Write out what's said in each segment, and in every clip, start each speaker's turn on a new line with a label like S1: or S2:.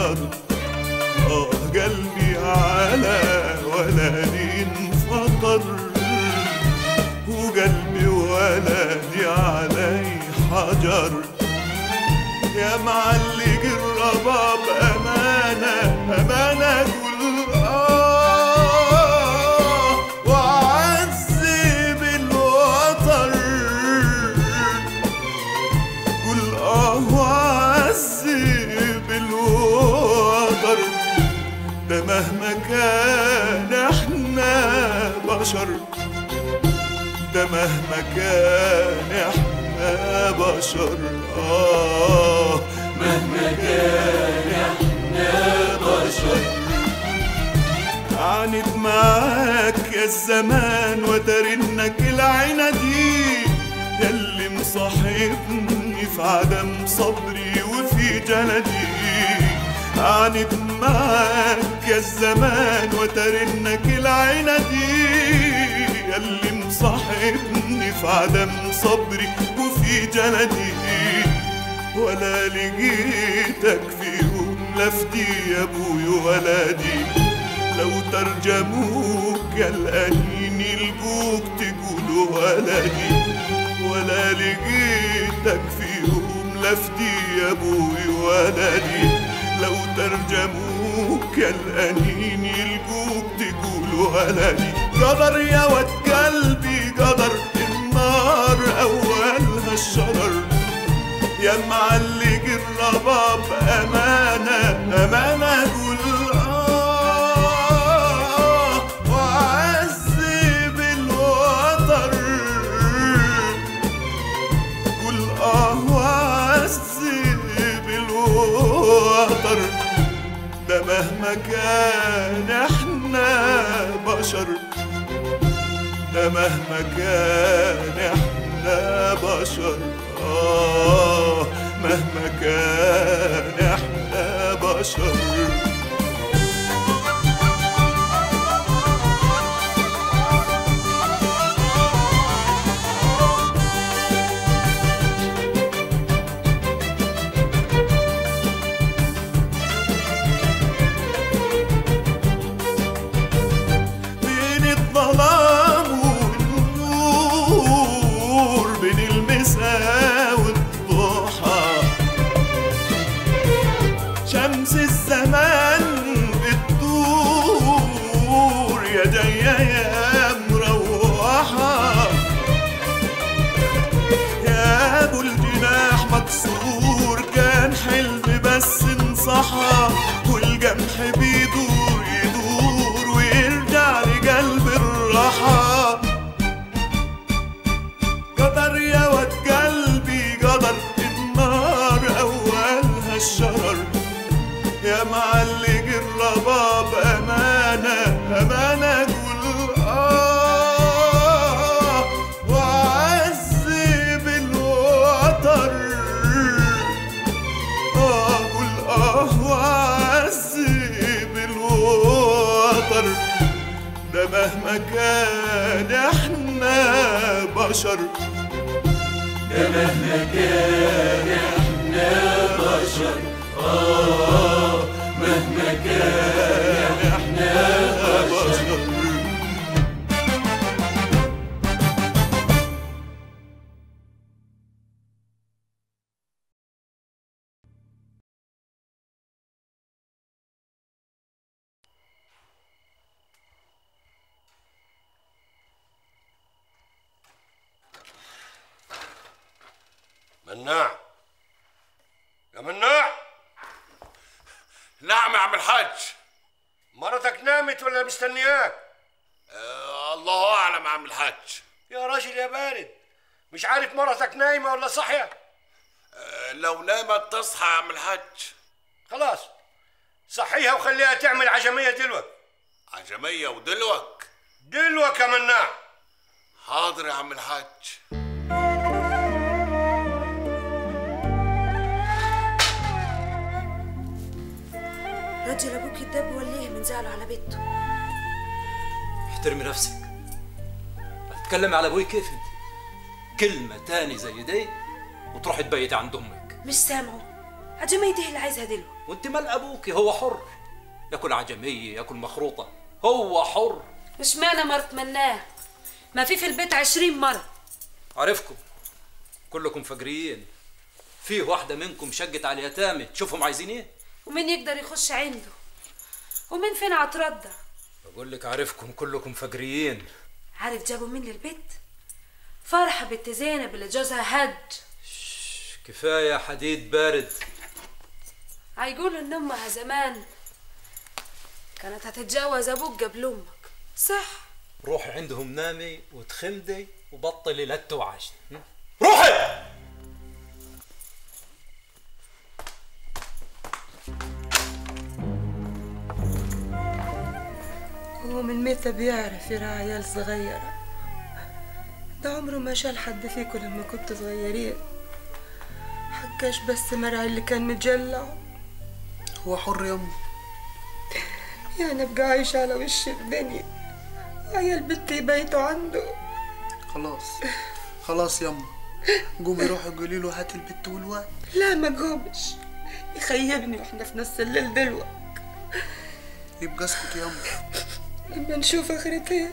S1: حجر آه قلبي على ولدي انفطر وقلبي ولدي علي حجر يا معلق الرباب أمانة أمانة قول آه وعذب الوتر قول آه وعذب الوتر ده مهما كان احنا بشر ده مهما كان احنا بشر آه مهما كان احنا بشر عانت معاك يا الزمان وترنك العينة دي ياللي مصاحبني في عدم صبري وفي جلدي عانت معاك يا الزمان وترنك العينة دي ياللي مصاحبني في عدم صبري وفي جلدي ولا لقيتك فيهم لفتي يا ابوي ولدي لو ترجموك يا الأنين يلقوك تقولوا ولدي ولا لقيتك فيهم لفتي يا ابوي ولدي لو ترجموك يا الأنين يلقوك تقولوا ولدي قدر يا ود قلبي قدر النار أولها الشرر يا معلق الرباب أمانة أمانة قول آه وعذب الوتر قول آه وعذب الوتر ده مهما كان احنا بشر ده مهما كان احنا بشر آه مهما كان احنا بشر بين الظلام والنور بين المساء والضحى شمس الزمان بتدور يا جاية يا مروحة يا ابو الجناح مكسور كان حلم بس انصحى والجمح بيدور يدور ويرجع لقلب الراحة قدر يا ود قلبي قدر النار أولها الشرر يا معلق الرباب أمانة أمانة قول آه وعذب الوتر آه قول آه وعذب الوتر ده مهما كان احنا بشر ده مهما كان احنا بشر آه مهما كان احنا بشر
S2: مناع يا مناع
S3: نعم يا عم الحاج
S2: مرتك نامت ولا مستنياك
S3: آه الله اعلم يا عم الحاج
S2: يا راجل يا بارد مش عارف مرتك نايمة ولا صاحية
S3: آه لو نامت تصحى يا عم الحاج
S2: خلاص صحيها وخليها تعمل عجمية دلوك
S3: عجمية ودلوك
S2: دلوك يا مناع
S3: حاضر يا عم الحاج
S4: راجل ابوك الدب وليه من زعله على بيته
S5: احترمي نفسك هتتكلمي على ابوي كيف انت كلمة تاني زي دي وتروحي تبيتي عند امك
S4: مش سامعه عجميته اللي عايزها دلو
S5: وانت مال ابوك هو حر ياكل عجميه ياكل مخروطه هو حر
S4: مش معنى ما اتمناه ما في في البيت عشرين مرة
S5: عارفكم كلكم فجريين فيه واحده منكم شقت على اليتامى تشوفهم عايزين ايه
S4: ومين يقدر يخش عنده ومين فين عترضى
S5: بقول لك عارفكم كلكم فجريين
S4: عارف جابوا مين للبيت فرحة بنت زينب اللي جوزها هج
S5: كفايه حديد بارد
S4: هيقولوا ان امها زمان كانت هتتجوز ابوك قبل امك صح
S5: روحي عندهم نامي وتخمدي وبطلي لا توعش روحي
S6: هو من متى بيعرف يراعي عيال صغيرة ده عمره ما شال حد فيكم لما كنتوا صغيرين حكاش بس مرعي اللي كان متجلع
S7: هو حر يما
S6: يعني ابقى عايش على وش الدنيا عيال بنتي يبيتوا عنده
S7: خلاص خلاص يما قومي روحي قولي له هات البت والواد
S6: لا ما قومش يخيبني واحنا في نص الليل دلوقتي
S7: يبقى اسكت يما
S6: لما نشوف اخرتها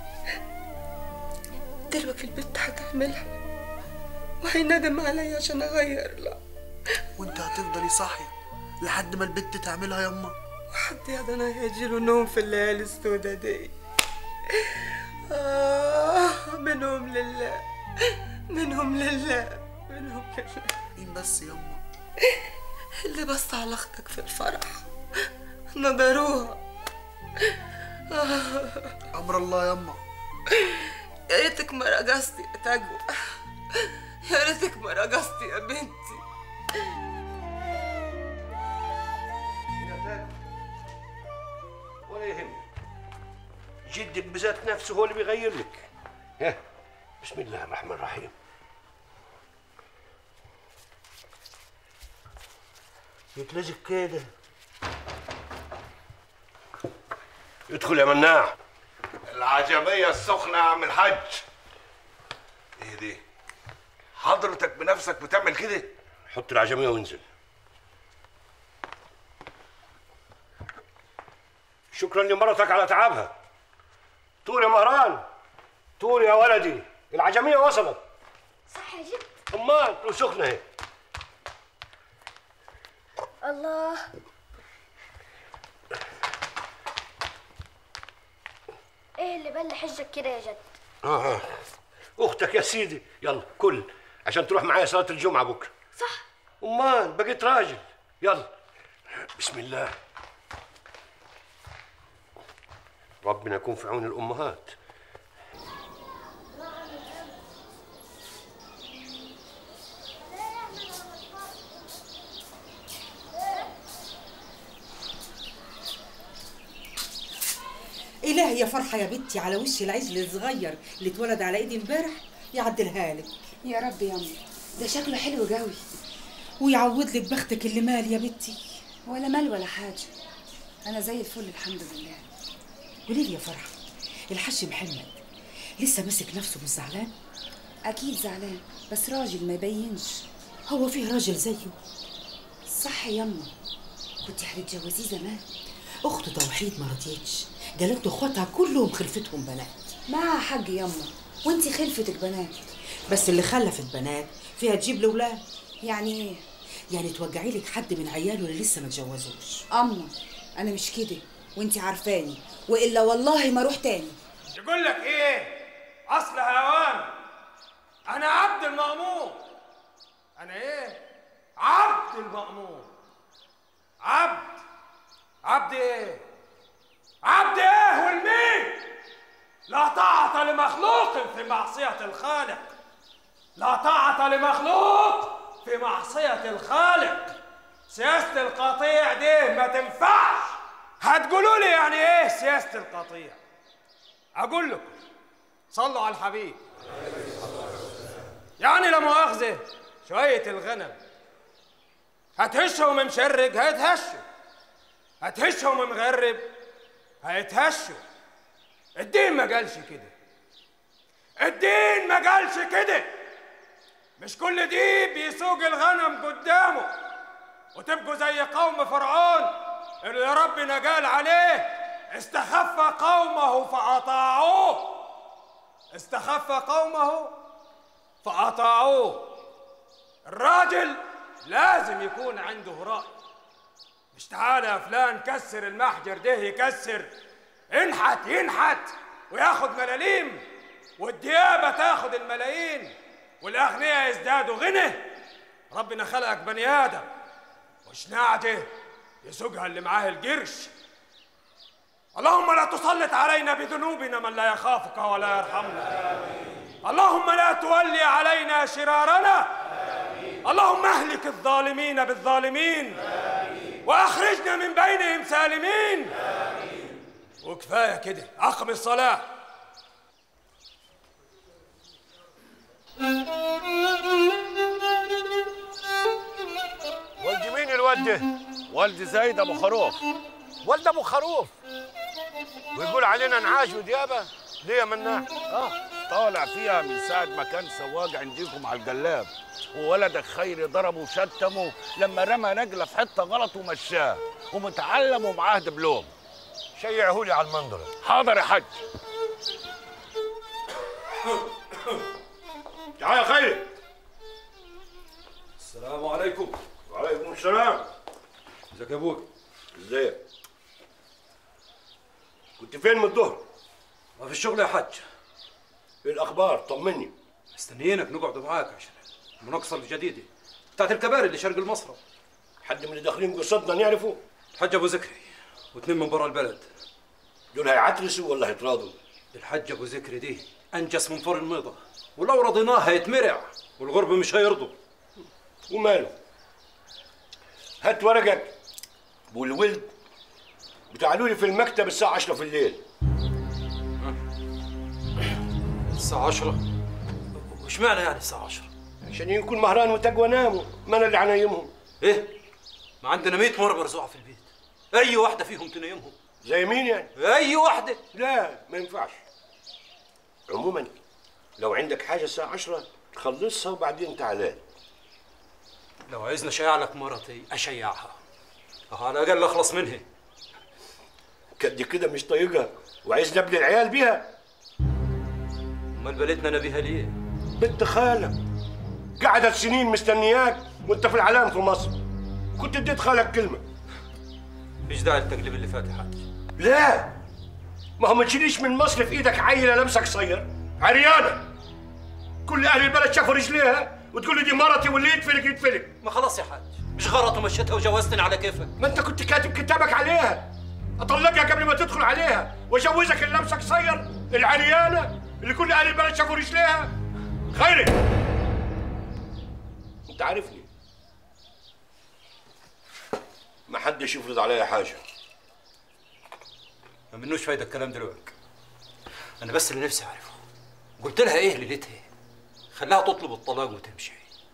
S6: دلوقتي البنت هتعملها وهيندم عليا عشان اغير لا
S7: وانت هتفضلي صاحية لحد ما البت تعملها يما
S6: وحد يا انا هيجيله نوم في الليالي السودا دي آه منهم لله منهم لله منهم لله
S7: مين بس يما
S6: اللي بص على اختك في الفرح نضروها
S7: امر الله يما
S6: يا ريتك ما رقصتي يا تجوى يا ريتك ما رقصتي يا بنتي
S2: ولا يهمك جدك بذات نفسه هو اللي بيغير لك ها بسم الله الرحمن الرحيم يتلزق كده ادخل يا مناع
S3: العجمية السخنة يا عم الحاج ايه دي حضرتك بنفسك بتعمل كده
S2: حط العجمية وانزل شكرا لمرتك على تعبها طول يا مهران طول يا ولدي العجمية وصلت
S8: صح يا جد
S2: امال وسخنة اهي
S8: الله ايه اللي بل حجك كده يا جد
S2: آه. آه. اختك يا سيدي يلا كل عشان تروح معايا صلاة الجمعة بكرة
S8: صح
S2: امال بقيت راجل يلا بسم الله ربنا يكون في عون الامهات
S9: إلهي يا فرحة يا بنتي على وش العجل الصغير اللي اتولد على ايدي امبارح يعدلها لك
S10: يا رب يا امي ده شكله حلو قوي
S9: ويعود لك بختك اللي مال يا بنتي
S10: ولا مال ولا حاجه انا زي الفل الحمد لله
S9: قولي لي يا فرحة الحاج محمد لسه ماسك نفسه مش زعلان
S10: اكيد زعلان بس راجل ما يبينش
S9: هو فيه راجل زيه
S10: صح يما كنت هتتجوزيه زمان
S9: اخته توحيد ما رضيتش قالت له اخواتها كلهم خلفتهم بنات
S10: معها حاج يما وانتي خلفتك بنات
S9: بس اللي خلفت بنات فيها تجيب لاولاد
S10: يعني ايه
S9: يعني توجعي لك حد من عياله اللي لسه ما اتجوزوش
S10: اما انا مش كده وانتي عارفاني والا والله ما اروح تاني
S11: يقول لك ايه اصل هوان انا عبد المأمور انا ايه عبد المأمور عبد عبد ايه عبد ايه والمين لا طاعة لمخلوق في معصية الخالق لا طاعة لمخلوق في معصية الخالق سياسة القطيع دي ما تنفعش هتقولوا لي يعني ايه سياسة القطيع اقول لكم صلوا على الحبيب يعني لا مؤاخذة شوية الغنم هتهشهم مشرق هيتهشوا هتهشهم مغرب هيتهشوا الدين ما قالش كده الدين ما قالش كده مش كل ديب بيسوق الغنم قدامه وتبقوا زي قوم فرعون اللي ربنا قال عليه استخف قومه فأطاعوه استخف قومه فأطاعوه الراجل لازم يكون عنده رأي مش تعالى يا فلان كسر المحجر ده يكسر انحت ينحت وياخد ملاليم والديابة تاخد الملايين والأغنياء يزدادوا غنى ربنا خلقك بني آدم مش نعجة يسوقها اللي معاه القرش اللهم لا تسلط علينا بذنوبنا من لا يخافك ولا يرحمنا اللهم لا تولي علينا شرارنا اللهم اهلك الظالمين بالظالمين واخرجنا من بينهم سالمين وكفايه كده اقم الصلاه
S2: والدي مين الواد ده؟
S3: والدي زايد ابو خروف
S2: والد ابو خروف ويقول علينا نعاش وديابه ليه يا مناح؟
S3: اه طالع فيها من ساعة ما كان سواق عندكم على الجلاب وولدك خيري ضربه وشتمه لما رمى نجلة في حتة غلط ومشاه ومتعلم ومعاه دبلوم
S2: شيعهولي على المنظرة
S3: حاضر يا حاج
S2: تعال يا خيري
S5: السلام عليكم
S2: وعليكم السلام
S5: ازيك يا ابوك
S2: ازيك كنت فين من الظهر؟
S5: ما في الشغل يا حاج
S2: ايه الاخبار؟ طمني
S5: مستنيينك نقعد معاك عشان المناقصه الجديده بتاعت الكباري اللي شرق المصرف
S2: حد من اللي داخلين قصتنا نعرفه؟
S5: الحاج ابو ذكري واثنين من برا البلد
S2: دول هيعترسوا ولا هيتراضوا؟
S5: الحاج ابو ذكري دي انجس من فار الميضه ولو رضيناه هيتمرع والغرب مش هيرضوا
S2: وماله؟ هات ورقك والولد بتعالوا لي في المكتب الساعة 10 في الليل
S5: الساعه 10 وش معنى يعني الساعه 10
S2: عشان يكون مهران وتقوى ناموا ما انا اللي عنايمهم
S5: ايه ما عندنا 100 مره مرزوعه في البيت اي واحده فيهم تنيمهم
S2: زي مين يعني؟
S5: اي واحده
S2: لا ما ينفعش عموما لو عندك حاجة الساعة 10 تخلصها وبعدين تعالى
S5: لو عايزني اشيع لك مرتي اشيعها على الاقل اخلص منها
S2: كد كده مش طايقها وعايز نبني العيال بيها
S5: امال بلدنا نبيها ليه
S2: بنت خالك قعدت سنين مستنياك وانت في العلام في مصر كنت اديت خالك كلمة
S5: مش داعي التقليب اللي فات يا حاج
S2: لا ما هو ما تشيليش من مصر في ايدك عيلة لمسك قصير عريانة كل اهل البلد شافوا رجليها وتقول لي دي مرتي واللي يتفلك يتفلك
S5: ما خلاص يا حاج مش غلط ومشيتها وجوزتني على كيفك
S2: ما انت كنت كاتب كتابك عليها اطلقها قبل ما تدخل عليها واجوزك اللي لمسك قصير العريانة اللي كل اهل البلد شافوا رجليها خيري انت عارفني ما حدش يفرض عليا حاجه
S5: ما منوش فايده الكلام دلوقتي انا بس اللي نفسي اعرفه قلت لها ايه ليلتها خلاها تطلب الطلاق وتمشي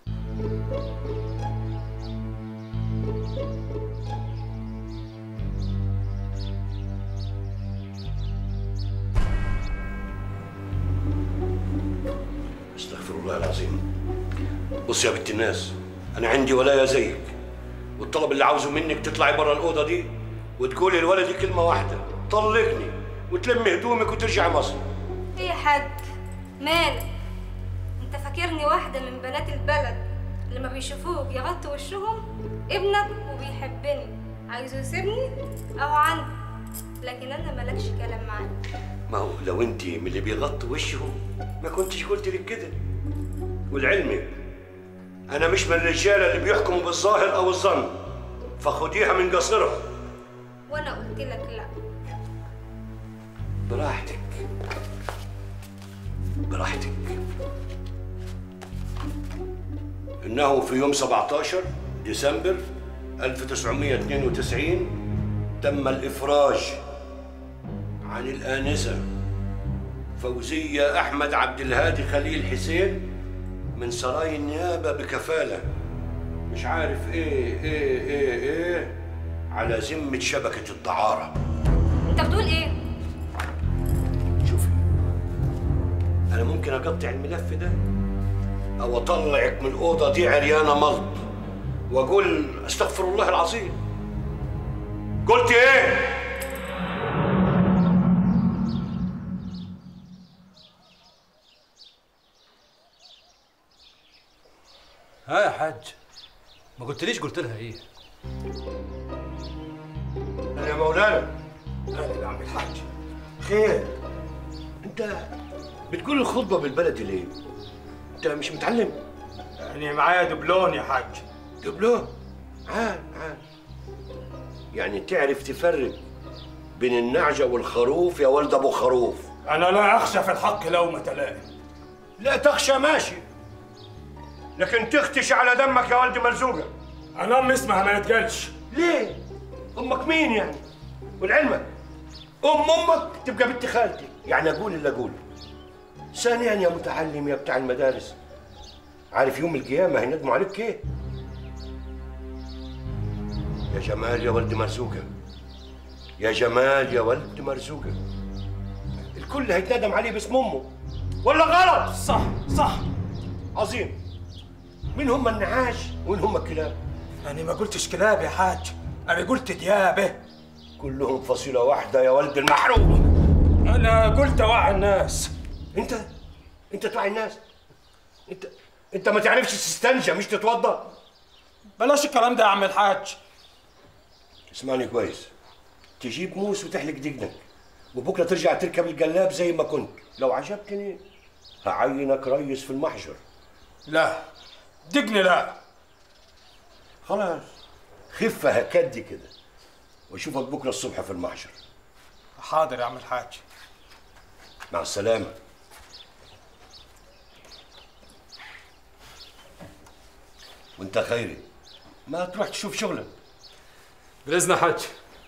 S2: استغفر الله العظيم بص يا بنت الناس انا عندي ولايه زيك والطلب اللي عاوزه منك تطلعي بره الاوضه دي وتقولي لولدي كلمه واحده طلقني وتلمي هدومك وترجعي مصر
S12: ايه يا حاج مالك انت فاكرني واحدة من بنات البلد لما بيشوفوك يغطوا وشهم ابنك وبيحبني عايزه يسيبني او عندي لكن انا مالكش كلام معاك
S2: ما هو لو انت من اللي بيغطوا وشهم ما كنتش قلت لك كده والعلم انا مش من الرجاله اللي بيحكموا بالظاهر او الظن فخديها من قصرها
S12: وانا قلت لك لا
S2: براحتك براحتك إنه في يوم 17 ديسمبر 1992 تم الإفراج عن الآنسة فوزية أحمد عبد الهادي خليل حسين من سراي النيابة بكفالة مش عارف إيه إيه إيه إيه على ذمة شبكة الدعارة
S12: انت بتقول ايه
S2: أنا ممكن أقطع الملف ده أو أطلعك من الأوضة دي عريانة ملط واقول استغفر الله العظيم قلت ايه
S5: ها يا حاج ما قلتليش قلت لها ايه
S2: يا مولانا
S11: اهلا يا عم الحاج
S2: خير انت بتقول الخطبه بالبلدي ليه انت مش متعلم
S11: يعني معايا دبلون يا حاج
S2: دبلون عال عال يعني تعرف تفرق بين النعجه والخروف يا ولد ابو خروف
S11: انا لا اخشى في الحق لومة لائم
S2: لا تخشى ماشي لكن تختش على دمك يا ولد مرزوقه
S11: انا امي اسمها ما نتقالش
S2: ليه امك مين يعني ولعلمك ام امك تبقى بنت خالتي يعني اقول اللي اقوله ثانيا يا متعلم يا بتاع المدارس عارف يوم القيامه هيندموا عليك ايه يا جمال يا ولد مرزوقه يا جمال يا ولد مرزوقه الكل هيتندم عليه باسم امه ولا غلط
S11: صح صح
S2: عظيم مين هم النعاش ومين هم الكلاب
S11: انا ما قلتش كلاب يا حاج انا قلت ديابه
S2: كلهم فصيله واحده يا ولد المحروم
S11: انا قلت اوعي الناس
S2: انت انت توعي الناس انت انت ما تعرفش تستنجى مش تتوضا
S11: بلاش الكلام ده يا عم الحاج
S2: اسمعني كويس تجيب موس وتحلق دقنك وبكره ترجع تركب الجلاب زي ما كنت لو عجبتني هعينك ريس في المحجر
S11: لا دقني لا
S2: خلاص خفه هكدي كده واشوفك بكره الصبح في المحجر
S11: حاضر يا عم الحاج
S2: مع السلامه وانت خيري ما تروح تشوف شغلك
S5: باذن حاج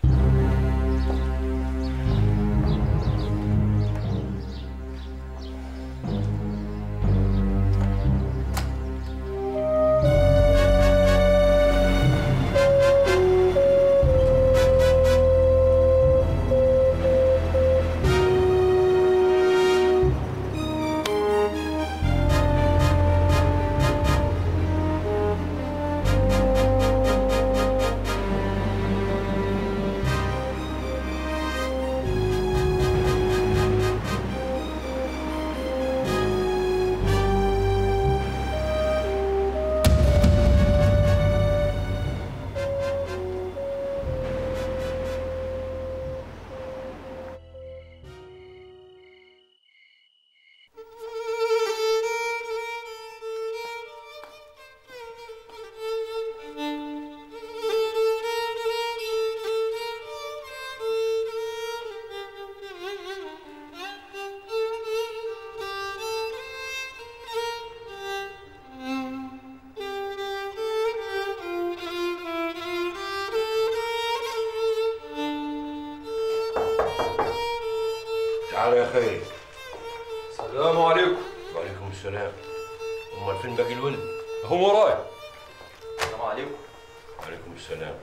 S2: تعال يا خيري
S5: السلام عليكم
S2: وعليكم السلام امال فين باقي الولد
S5: هم ورايا
S13: السلام عليكم
S2: وعليكم السلام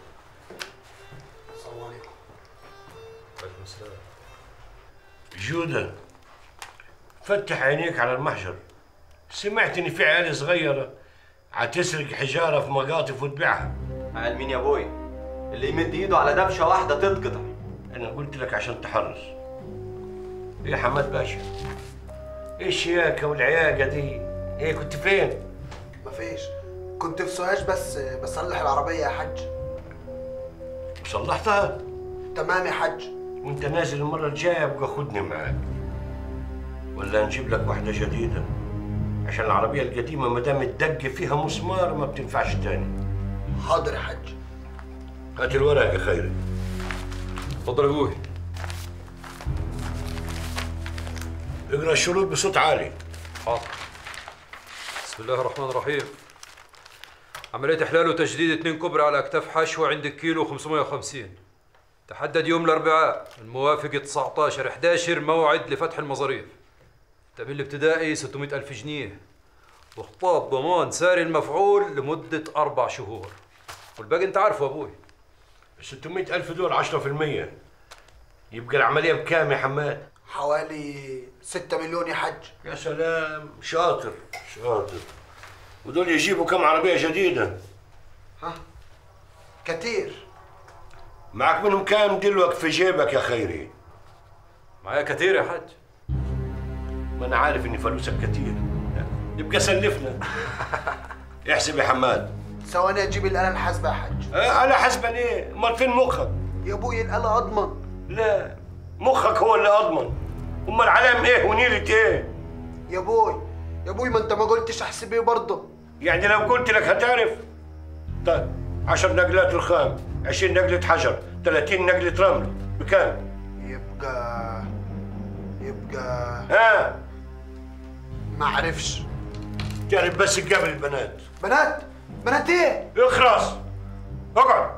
S11: السلام عليكم
S5: وعليكم السلام
S2: جودة فتح عينيك على المحجر سمعت ان في عيال صغيرة هتسرق حجارة في مقاطف وتبيعها
S13: عيال مين يا ابوي اللي يمد ايده على دبشه واحده تتقطع
S2: انا قلت لك عشان تحرص ايه يا حماد باشا ايه الشياكة والعياقة دي ايه كنت فين
S7: مفيش كنت في سوهاج بس بصلح العربية يا حاج
S2: وصلحتها
S7: تمام يا حاج
S2: وانت نازل المرة الجاية ابقى خدني معاك ولا نجيب لك واحدة جديدة عشان العربية القديمة ما دام الدق فيها مسمار ما بتنفعش تاني
S7: حاضر يا حاج
S2: هات الورق يا خيري
S5: اتفضل يا ابوي
S2: اقرا الشروط بصوت عالي
S5: حاضر بسم الله الرحمن الرحيم عملية إحلال وتجديد اتنين كبرى على أكتاف حشوة عند الكيلو 550 تحدد يوم الأربعاء الموافق 19 11 موعد لفتح المظاريف التأمين الابتدائي 600 ألف جنيه وخطاب ضمان ساري المفعول لمدة أربع شهور والباقي أنت عارفه يا أبوي
S2: 600 ألف دول 10% يبقى العملية بكام يا حماد؟
S7: حوالي ستة مليون يا حاج
S2: يا سلام شاطر شاطر ودول يجيبوا كم عربية جديدة
S7: كتير
S2: معك منهم كام دلوك في جيبك يا خيري
S5: معايا كتير يا حاج
S2: ما انا عارف ان فلوسك كتير يبقى سلفنا احسب يا حماد
S7: ثواني اجيب الآلة الحاسبة يا حاج
S2: آه، على حسب ايه امال فين مخك
S7: يا ابوي الآلة اضمن
S2: لا مخك هو اللي اضمن امال علام ايه ونيلة ايه
S7: يا ابوي يا ابوي ما انت ما قلتش احسب ايه برضه
S2: يعني لو قلت لك هتعرف طيب 10 نقلات رخام 20 نقلة حجر 30 نقلة رمل بكام؟
S7: يبقى يبقى
S2: ها
S7: ما عرفش
S2: تعرف بس قبل البنات
S7: بنات بنات ايه
S2: اخرس اقعد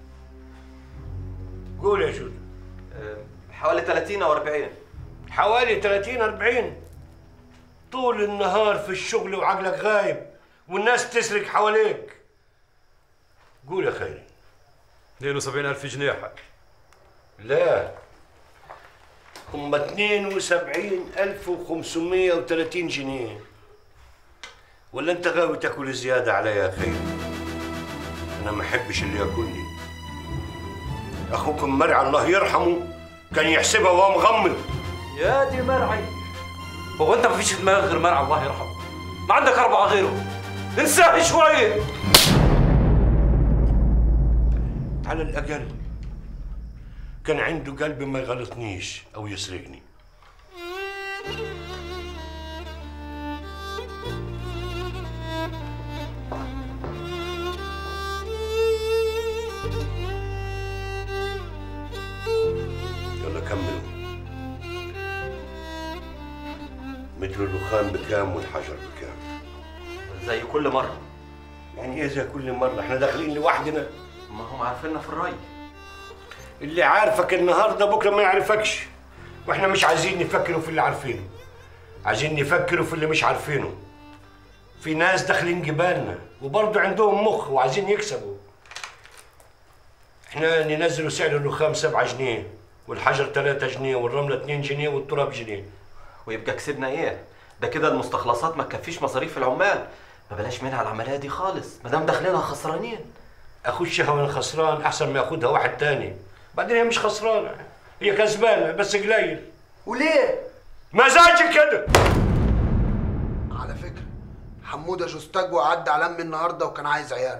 S2: قول يا شو
S13: حوالي 30 او 40
S2: حوالي 30 40 طول النهار في الشغل وعقلك غايب والناس تسرق حواليك قول يا خيري
S5: 72000 جنيه يا حاج
S2: لا هم 72530 جنيه ولا انت غاوي تاكل زياده علي يا خيري انا ما احبش اللي ياكلني اخوكم مرعى الله يرحمه كان يحسبها وهو مغمض
S5: يا دي مرعي هو انت ما فيش في دماغك غير مرعى الله يرحمه ما عندك اربعه غيره انساه شويه
S2: على الاقل كان عنده قلب ما يغلطنيش او يسرقني يلا كملوا متر الرخام بكام والحجر بكام
S13: زي كل مره
S2: يعني ايه زي كل مره احنا داخلين لوحدنا
S13: ما هم عارفيننا في الري
S2: اللي عارفك النهارده بكره ما يعرفكش واحنا مش عايزين نفكروا في اللي عارفينه عايزين نفكروا في اللي مش عارفينه في ناس داخلين جبالنا وبرضه عندهم مخ وعايزين يكسبوا احنا ننزلوا سعر الرخام 7 جنيه والحجر 3 جنيه والرمله 2 جنيه والتراب جنيه
S13: ويبقى كسبنا ايه ده كده المستخلصات ما تكفيش مصاريف العمال ما بلاش منها العمليه دي خالص ما دام داخلينها خسرانين
S2: اخشها وانا خسران احسن ما ياخدها واحد تاني بعدين هي مش خسرانه هي كسبانه بس قليل
S7: وليه
S2: مزاجي كده
S7: على فكرة حمودة جوستاجو عدى على امي النهارده وكان عايز عياله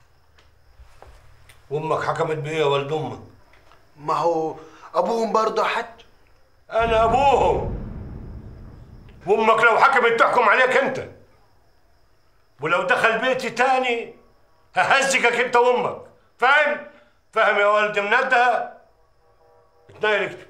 S2: وامك حكمت بايه يا ولد امك
S7: ما هو ابوهم برضه حج
S2: انا ابوهم وامك لو حكمت تحكم عليك انت ولو دخل بيتي تاني ههزقك انت وامك فاهم فاهم يا ولد منده اتنايل اكتب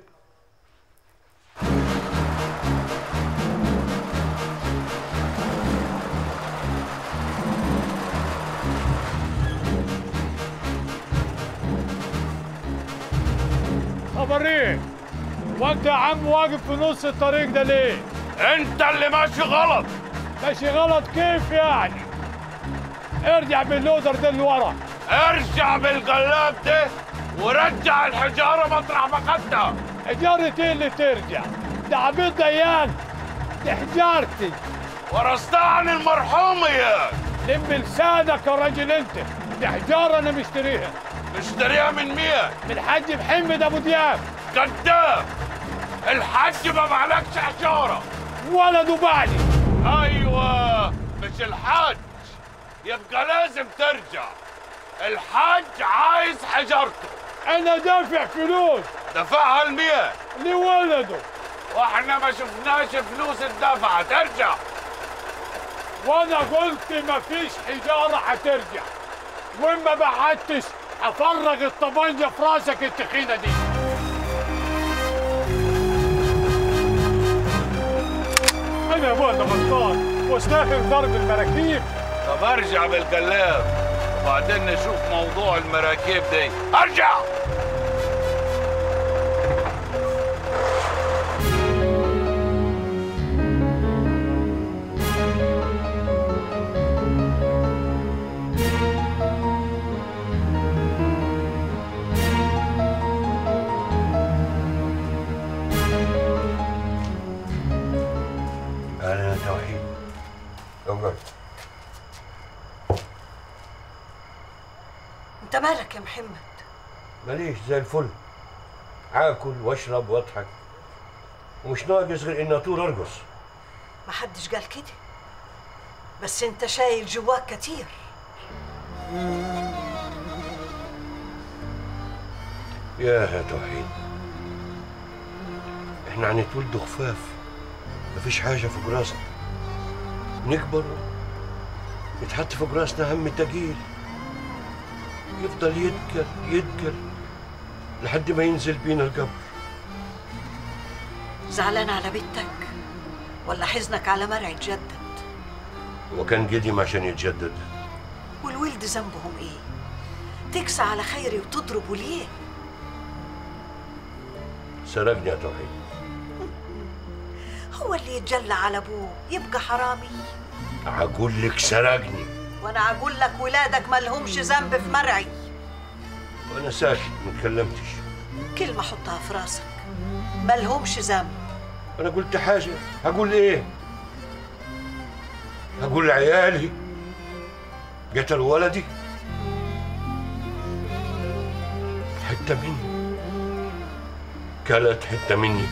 S14: خبر ايه؟ وانت يا عم واقف في نص الطريق ده ليه؟
S3: انت اللي ماشي غلط
S14: ماشي غلط كيف يعني؟ ارجع باللودر ده لورا
S3: ارجع بالقلاب ده ورجع الحجاره مطرح ما خدتها
S14: حجارة ايه اللي ترجع؟ ده عبيد ديان دي حجارتي
S3: ورثتها عن المرحوم يا
S14: لم لسانك يا راجل انت دي حجارة انا مشتريها
S3: مشتريها من مين؟
S14: من حاج محمد ابو دياب
S3: كذاب الحج ما معلكش حجاره
S14: ولده بعلي
S3: ايوه مش الحج يبقى لازم ترجع الحج عايز حجرته
S14: انا دافع فلوس
S3: دفعها لمين؟
S14: لولده
S3: واحنا ما شفناش فلوس الدفعة ترجع
S14: وانا قلت مفيش حجارة هترجع وإن ما بعتش هفرغ الطبنجة في راسك التخينة دي انا يا ابويا اللي غلطان واستاهل ضرب المراكيب
S3: طب ارجع بالقلاب وبعدين نشوف موضوع المراكيب دي ارجع
S2: اهلا يا توحيد اقعد
S15: انت مالك يا محمد
S2: ماليش زي الفل اكل واشرب واضحك ومش ناقص غير اني اطول ارقص
S15: محدش قال كده بس انت شايل جواك كتير
S2: يا توحيد احنا هنتولد خفاف مفيش حاجة فوق راسنا نكبر يتحط فوق راسنا هم تقيل يفضل يدكر يدكر لحد ما ينزل بينا القبر
S15: زعلان على بنتك ولا حزنك على مرعي جدك
S2: وكان قديم عشان يتجدد
S15: والولد ذنبهم ايه تكسى على خيري وتضربه ليه
S2: سرقني يا توحيد
S15: هو اللي يتجلى على ابوه يبقى حرامي
S2: هقول لك سرقني
S15: وانا اقول لك ولادك مالهمش ذنب في مرعي
S2: وانا ساكت ما اتكلمتش
S15: كلمة حطها في راسك مالهمش ذنب
S2: انا قلت حاجة هقول ايه هقول لعيالي قتلوا ولدي حتة مني كلت حتة مني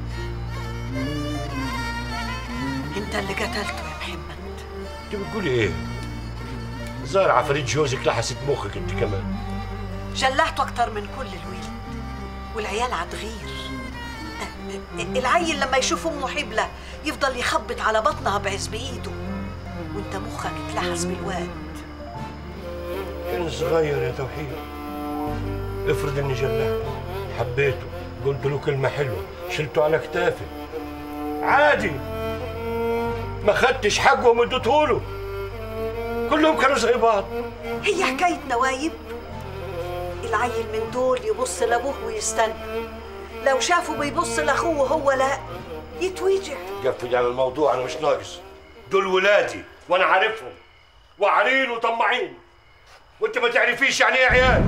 S15: انت اللي قتلته يا محمد
S2: انت بتقولي ايه ظاهر عفاريت جوزك لحست مخك انت كمان
S15: جلعته اكتر من كل الولد والعيال عتغير العيل لما يشوف امه حبلة يفضل يخبط على بطنها بعز بايده وانت مخك اتلحس بالواد
S2: كان صغير يا توحيد افرض اني جلعته حبيته قلت له كلمة حلوة شلته على كتافي عادي ما خدتش حقه ومدته له كلهم كانوا زي بعض
S15: هي حكاية نوايب العيل من دول يبص لابوه ويستنى لو شافه بيبص لاخوه وهو لا يتوجع
S2: قفل على الموضوع انا مش ناقص دول ولادي وانا عارفهم وعارين وطماعين وانت ما تعرفيش يعني ايه عيال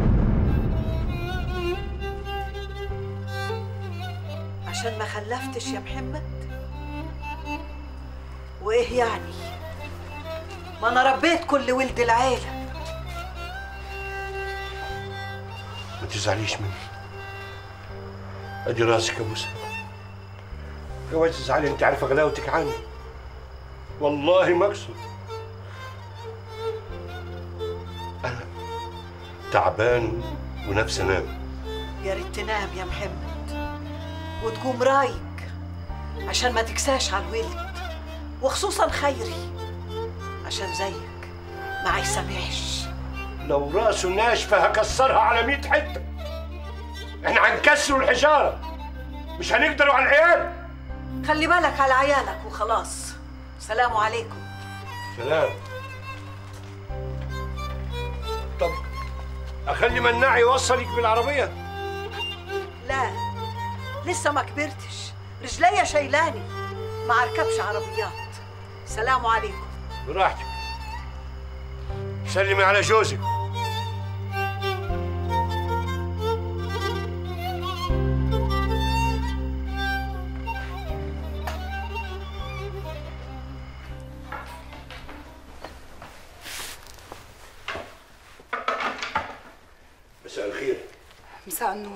S15: عشان ما خلفتش يا محمد وايه يعني ما انا ربيت كل ولد العيله
S2: ما تزعليش مني ادي راسك يا موسى اوعي تزعلي انت عارفه غلاوتك عني والله ما اقصد انا تعبان ونفسي انام
S15: يا ريت تنام يا محمد وتقوم رايق عشان ما تكساش على الولد وخصوصا خيري عشان زيك ما يسامحش
S2: لو راسه ناشفه هكسرها على مية حته احنا هنكسروا الحجاره مش هنقدروا على العيال
S15: خلي بالك على عيالك وخلاص سلام عليكم
S2: سلام طب اخلي مناع يوصلك بالعربيه
S15: لا لسه ما كبرتش رجليا شايلاني ما اركبش عربيات سلام عليكم
S2: براحتك سلمي على جوزك مساء الخير
S10: مساء النور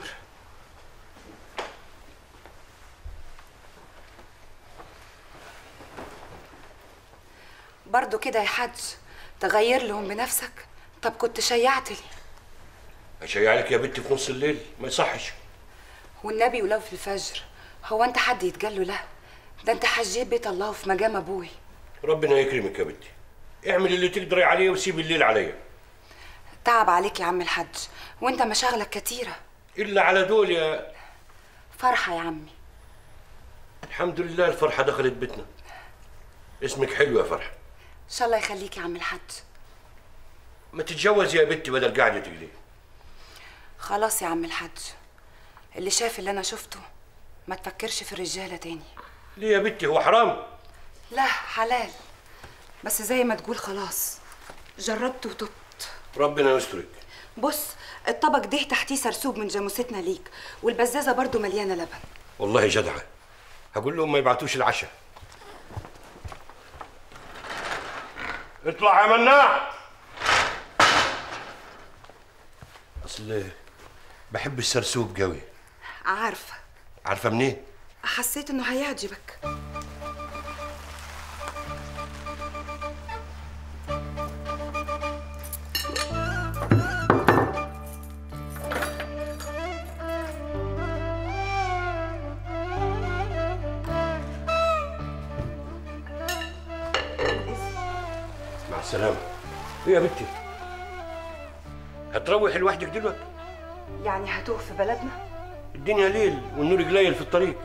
S10: برضو كده يا حاج تغير لهم بنفسك طب كنت شيعت لي
S2: هشيعلك يا بنتي في نص الليل ما يصحش
S10: والنبي ولو في الفجر هو انت حد يتجلوا له ده انت حجيت بيت الله في مجام ابوي
S2: ربنا يكرمك يا بنتي اعمل اللي تقدري عليه وسيب الليل عليا
S10: تعب عليك يا عم الحاج وانت مشاغلك كتيره
S2: الا على دول يا
S10: فرحه يا عمي
S2: الحمد لله الفرحه دخلت بيتنا اسمك حلو يا فرحه
S10: ان شاء الله يخليك يا عم الحاج
S2: ما تتجوز يا بنتي بدل قاعده تقلي
S10: خلاص يا عم الحاج اللي شاف اللي انا شفته ما تفكرش في الرجاله تاني
S2: ليه يا بنتي هو حرام
S10: لا حلال بس زي ما تقول خلاص جربت وتبت
S2: ربنا يسترك
S10: بص الطبق ده تحتيه سرسوب من جاموستنا ليك والبزازه برضو مليانه لبن
S2: والله جدعه هقول لهم ما يبعتوش العشاء اطلع يا مناع اصل بحب السرسوب قوي
S10: عارفه
S2: عارفه منين
S10: حسيت انه هيعجبك
S2: مع السلامه ايه يا بنتي هتروحي لوحدك دلوقتي
S10: يعني هتوق في بلدنا
S2: الدنيا ليل والنور قليل في الطريق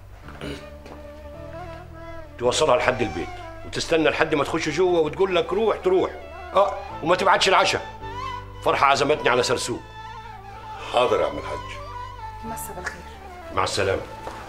S2: توصلها لحد البيت وتستنى لحد ما تخش جوه وتقول لك روح تروح اه وما تبعتش العشاء فرحه عزمتني على سرسوب
S1: حاضر يا عم الحاج
S10: مسا بالخير
S2: مع السلامه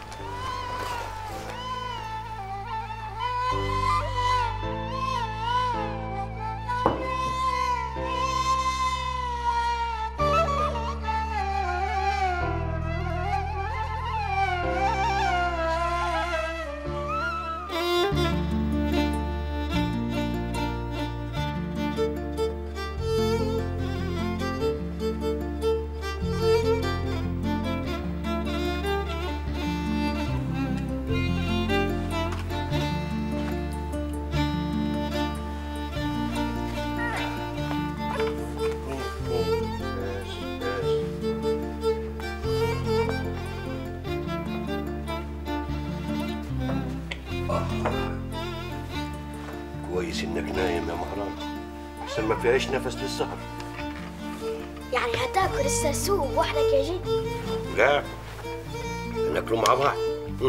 S2: كويس انك نايم يا مهران احسن ما فيهاش نفس للسهر
S8: يعني هتاكل السرسوب وحدك يا جد
S2: لا ناكلوا مع بعض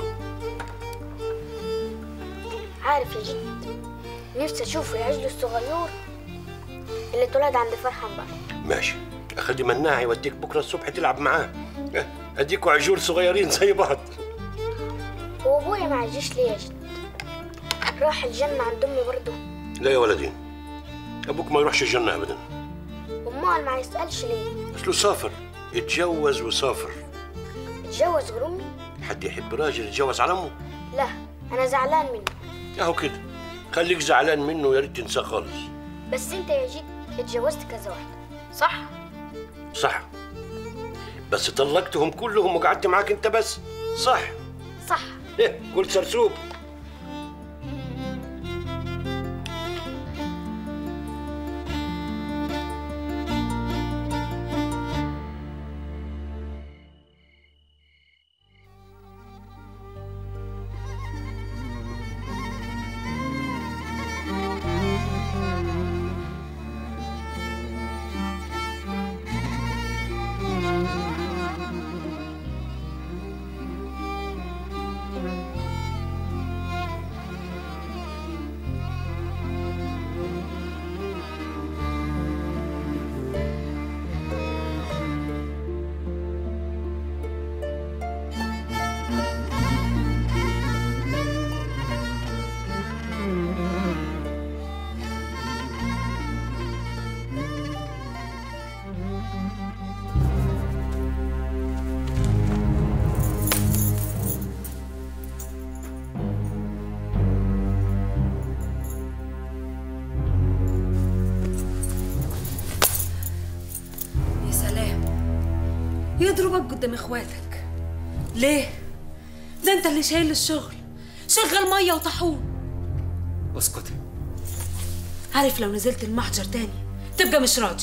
S8: عارف يا جد نفسي اشوف العجل الصغير اللي اتولد عند فرحة امبارح
S2: ماشي اخلي مناع يوديك بكره الصبح تلعب معاه اه، اديكوا عجول صغيرين زي بعض
S8: وابويا ما عجيش ليه يا جد راح الجنة عند امي برضه
S2: لا يا ولدين ابوك ما يروحش الجنه ابدا
S8: امال ما يسألش ليه
S2: اصله سافر اتجوز وسافر
S8: اتجوز غير امي
S2: حد يحب راجل يتجوز على امه
S8: لا انا زعلان منه
S2: اهو كده خليك زعلان منه يا ريت تنساه خالص
S8: بس انت يا جد اتجوزت كذا واحدة صح
S2: صح بس طلقتهم كلهم وقعدت معاك انت بس صح
S8: صح
S2: ايه قول سرسوب
S4: يا سلام يضربك قدام اخواتك ليه ده انت اللي شايل الشغل شغل ميه وطاحون
S5: اسكتي
S4: عارف لو نزلت المحجر تاني تبقى مش راجل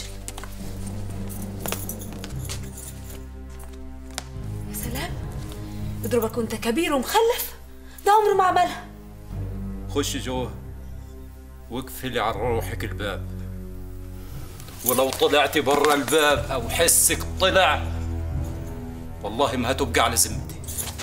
S4: يا سلام يضربك وانت كبير ومخلف ده عمره ما عملها
S5: خش جوه واقفلي على روحك الباب ولو طلعتي برا الباب او حسك طلع والله ما هتبقى على ذمتي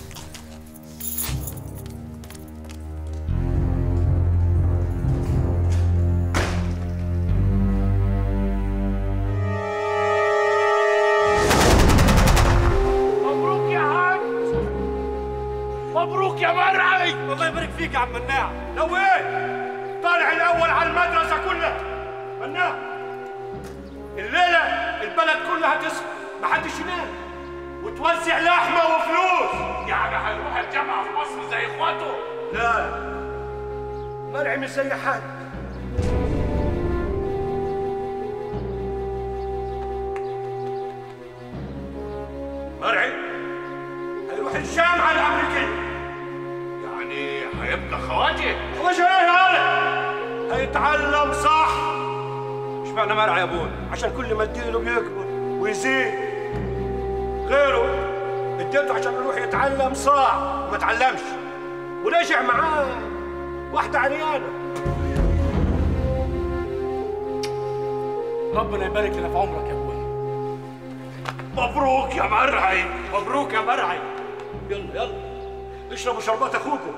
S14: مبروك يا حاج مبروك يا مرعي الله يبارك فيك يا عم مناع لو ايه طالع الاول على المدرسه كلها مناع الليله البلد كلها تصحى محدش ينام وتوزع لحمه وفلوس يعني هيروح الجامعه في مصر زي اخواته
S2: لا مرعي مش زي حد
S14: يروح الجامعه الامريكيه يعني هيبقى خواجه
S2: خواجه ايه يا ولد هيتعلم صح
S14: اشمعنى مرعى يا ابوي
S2: عشان كل ما اديله بيكبر ويزيد غيره اديته عشان يروح يتعلم صح وما تعلمش ورجع معاه واحدة عريانة
S16: ربنا يبارك لنا في عمرك يا ابوي
S2: مبروك يا مرعي مبروك يا مرعي يلا يلا اشربوا شربات اخوكم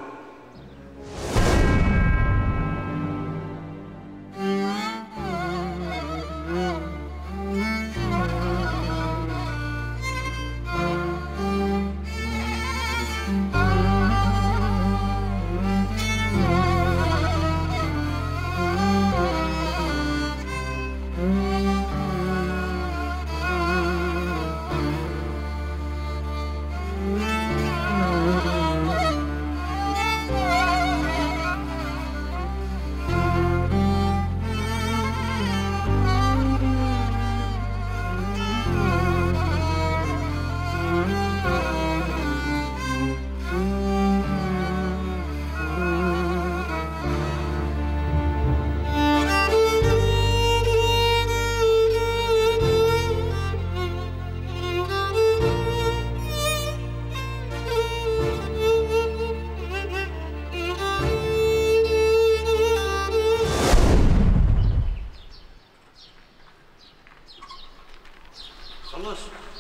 S2: خلاص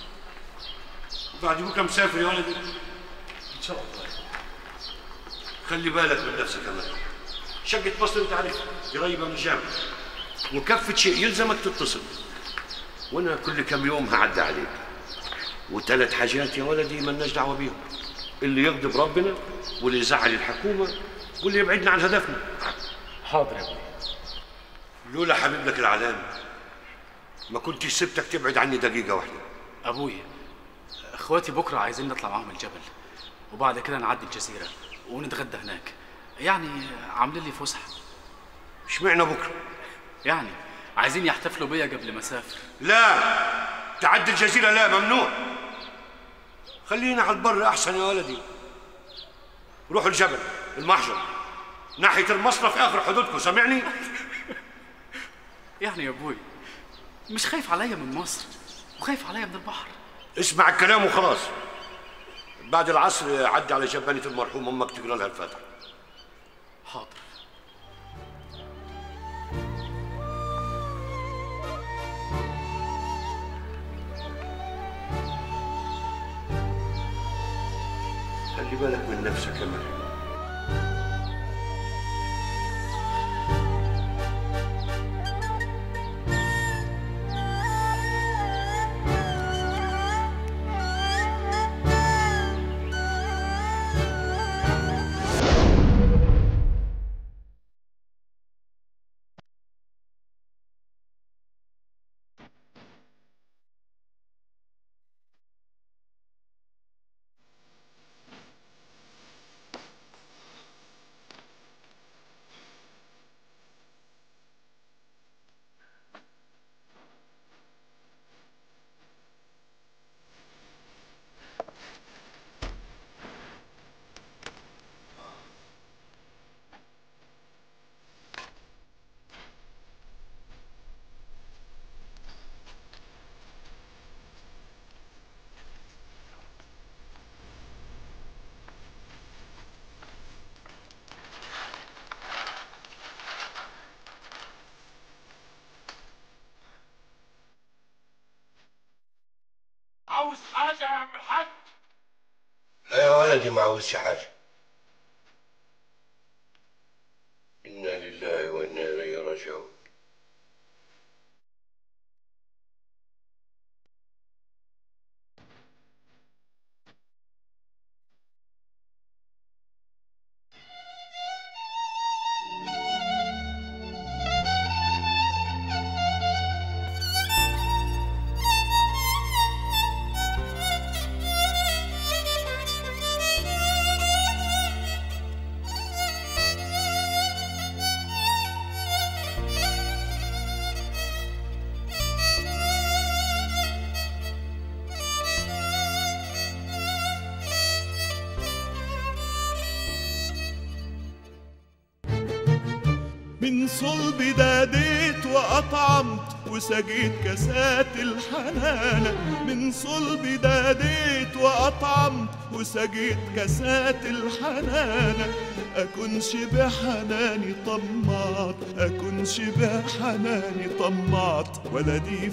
S2: بعد بكره مسافر يا ولدي ان شاء الله خلي بالك من نفسك كمان شقة مصر انت عارف قريبة من الجامعة وكفة شيء يلزمك تتصل وانا كل كم يوم هعدي عليك وثلاث حاجات يا ولدي مالناش دعوة بيهم اللي يغضب ربنا واللي يزعل الحكومة واللي يبعدنا عن هدفنا
S16: حاضر يا ابوي
S2: لولا حبيب لك العلام ما كنتش سبتك تبعد عني دقيقة واحدة
S16: ابوي اخواتي بكره عايزين نطلع معاهم الجبل وبعد كده نعدي الجزيره ونتغدى هناك يعني عاملين لي فسحه
S2: اشمعنى بكره
S16: يعني عايزين يحتفلوا بيا قبل ما اسافر
S2: لا تعدي الجزيرة لا ممنوع خلينا على البر أحسن يا ولدي روحوا الجبل المحجر ناحية المصرف آخر حدودكم سامعني؟
S16: يعني يا ابوي مش خايف عليا من مصر وخايف عليا من البحر
S2: اسمع الكلام وخلاص بعد العصر عدي على جبانة المرحوم أمك تقرا لها الفاتحة
S16: حاضر
S2: خلي بالك من نفسك يا مريم
S14: عاوز حاجه يا عم الحاج
S2: لا يا ولدي ما عاوزش حاجة إنا لله وإنا إليه راجعون
S17: من صلبي داديت وأطعمت وسقيت كاسات الحنانة من صلبي داديت وأطعمت وسقيت كاسات الحنانة أكونش بحناني طمعت أكونش بحناني طمعت ولدي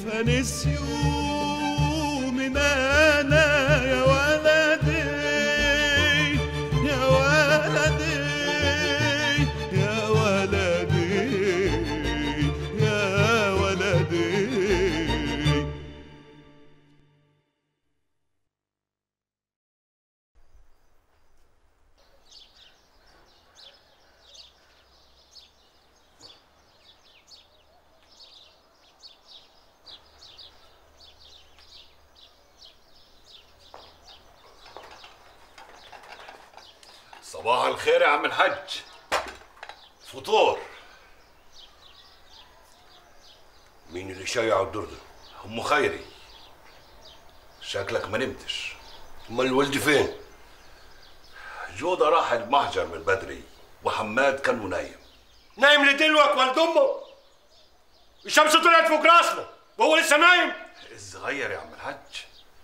S17: فنسيو من أنا يا ولدي يا ولدي يا ولدي يا ولدي
S2: صباح الخير يا عم الحج فطور مين اللي شايع الدور ده؟ ام خيري شكلك ما نمتش امال الولد فين؟ جودة راح المحجر من بدري وحماد كان نايم
S14: نايم لدلوك والد امه الشمس طلعت فوق راسنا وهو لسه نايم
S2: الصغير يا عم الحج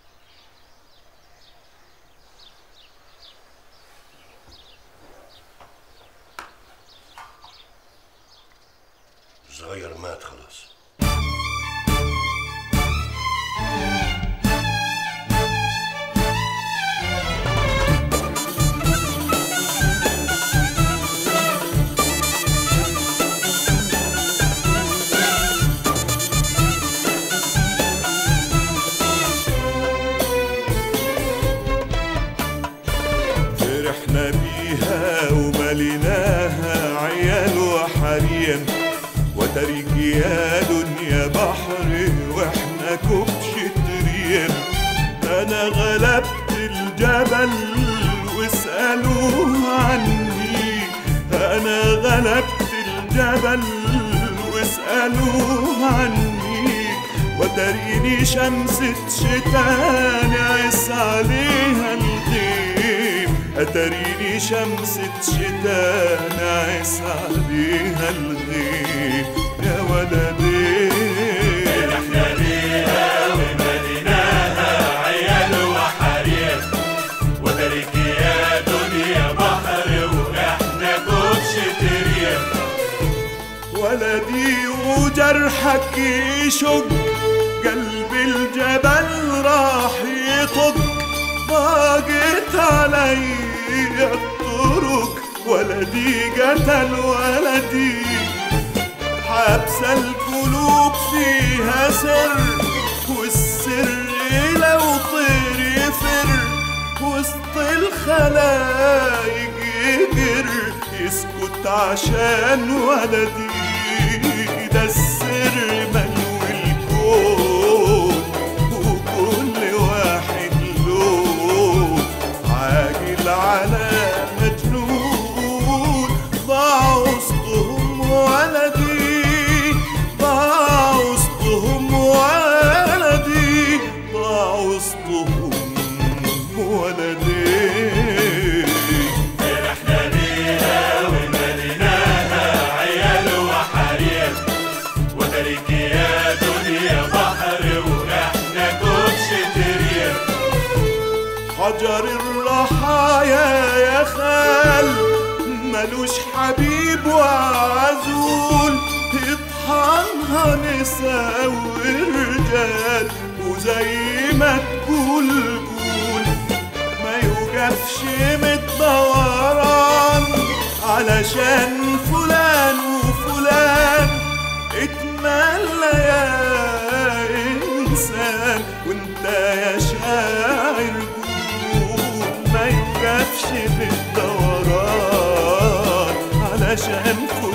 S2: الصغير مات خلاص
S17: فرحنا بيها ومليناها عيال وحريم وترك يا دنيا بحر واحنا كبش تريم انا غلبت الجبل واسألوه عني انا غلبت الجبل واسألوه عني وتريني شمسة شتاء نعس عليها الغيم أتريني شمسة شتاء نعس عليها الغيم يا ولدي
S18: فرحنا بيها ومديناها عيال وحريم وترك يا دنيا بحر واحنا كبش تريم
S17: ولدي وجرحك يشق قلب الجبل راح يطق ضاقت علي الطرق ولدي قتل ولدي حبس القلوب فيها سر والسر لو طير يفر وسط الخلايق يجر يسكت عشان ولدي ده السر ملو الكون وكل واحد له عاجل على مجنون ضاع وسطهم ولدي ضاع وسطهم ولدي ضاع وسطهم ولدي
S18: فرحنا بيها ومديناها عيال وحريم وترك يا دنيا بحر واحنا كبش تريم
S17: حجر الرحايا يا خال ملوش حبيب وعزول اطحنها نساء ورجال وزي ما تقول قول ما يوقفش متدوران علشان فلان وفلان اتملى يا انسان وانت يا شاعر قول ما يوقفش بالدوران علشان فلان